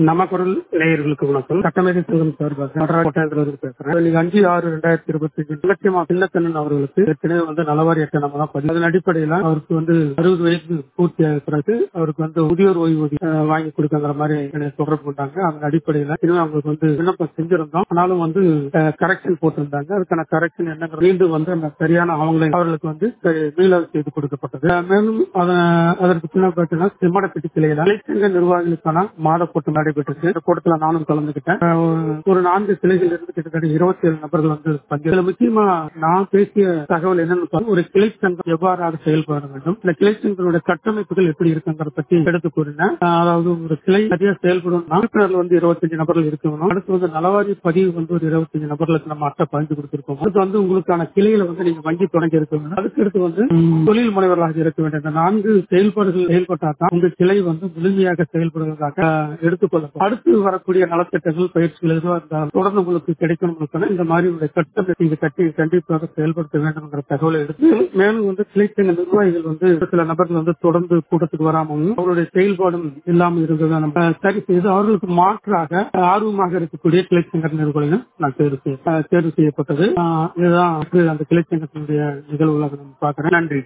நம்ம குரல் நேயர்களுக்கு வணக்கம் சட்டமேதை சங்கம் சார்பாக நடராஜ கோட்டையத்திலிருந்து பேசுறேன் இன்னைக்கு அஞ்சு ஆறு ரெண்டாயிரத்தி இருபத்தி அஞ்சு இலக்கியமா சின்னக்கண்ணன் அவர்களுக்கு ஏற்கனவே வந்து நலவாரி அட்டை நம்ம தான் பதிவு அதன் அடிப்படையில அவருக்கு வந்து அறுபது வயசு பூர்த்தி ஆகிய பிறகு அவருக்கு வந்து முதியோர் ஓய்வூதியம் அஹ், வாங்கி கொடுக்கங்கிற மாதிரி என்னை தொடர்பு கொண்டாங்க அதன் அடிப்படையில இனிமே அவங்களுக்கு வந்து விண்ணப்பம் செஞ்சிருந்தோம் ஆனாலும் வந்து கரெக்ஷன் போட்டிருந்தாங்க அதுக்கான கரெக்ஷன் என்னங்கிற மீண்டும் வந்து அந்த சரியான அவங்களை அவர்களுக்கு வந்து சரி, மீளாய்வு செய்து கொடுக்கப்பட்டது அஹ், மேலும் அத- அதற்கு பின்னால் பார்த்தீங்கன்னா செம்மடப்பட்டி கிளையில இலைச்சங்க நிர்வாகிகளுக்கான மாத கூட்டம் நடைபெற்றது இந்த கூட்டத்துல நானும் கலந்துக்கிட்டேன் அஹ், ஒரு நான்கு கிளைகள் இருந்து கிட்டத்தட்ட இருபத்தி ஏழு நபர்கள் வந்து பங்கேற்று இதுல முக்கியமா நான் பேசிய தகவல் என்னன்னு பார்த்தா, ஒரு கிளை சங்கம் எவ்வாறாக செயல்பட வேண்டும் இந்த கிளை சங்கங்களுடைய கட்டமைப்புகள் எப்படி இருக்குங்கிறத பத்தி எடுத்து கூறினேன் அஹ், அதாவது ஒரு கிளை சரியா செயல்படும் உறுப்பினர்கள் வந்து இருபத்தஞ்சு நபர்கள் இருக்கணும் அடுத்து வந்து நலவாரி பதிவு வந்து ஒரு இருபத்தஞ்சு நபர்களுக்கு நம்ம அட்டை பதிந்து கொடுத்திருக்கோம் அடுத்து வந்து உங்களுக்கான கிளையில வந்து நீங்க வங்கி தொடங்கி இருக்க வேண்டும் அதுக்கு அடுத்து வந்து ம், தொழில் முனைவர்களாக இருக்க வேண்டும் இந்த நான்கு செயல்பாடுகள் செயல்பட்டால் தான் உங்க கிளை வந்து முழுமையாக செயல்படுவதாக அஹ், எடுத்துக்கொள்ளப்படும் அடுத்து வரக்கூடிய நலத்திட்டங்கள் பயிற்சிகள் எதுவாக இருந்தாலும் தொடர்ந்து உங்களுக்கு கிடைக்கணும் இந்த மாதிரி உங்களுடைய கட்டமைப்பு நீங்க கட்டி கண்டிப்பாக செயல்படுத்த வேண்டும் என்ற தகவலை எடுத்து மேலும் வந்து கிளைச்சங்க நிர்வாகிகள் வந்து சில நபர்கள் வந்து தொடர்ந்து கூட்டத்துக்கு வராமலும் அவருடைய செயல்பாடும் இல்லாமல் இருந்ததை நம்ம சரி செய்து அவர்களுக்கு மாற்றாக ஆர்வமாக இருக்கக்கூடிய கிளைச்சங்க நிர்வாகிகளும் நான் தேர்வு செய்ய அஹ், தேர்வு செய்யப்பட்டது அஹ், இதுதான் வந்து அந்த கிளைச்சங்கத்தினுடைய நிகழ்வுகளாக நம்ம பார்க்கிறேன் நன்றி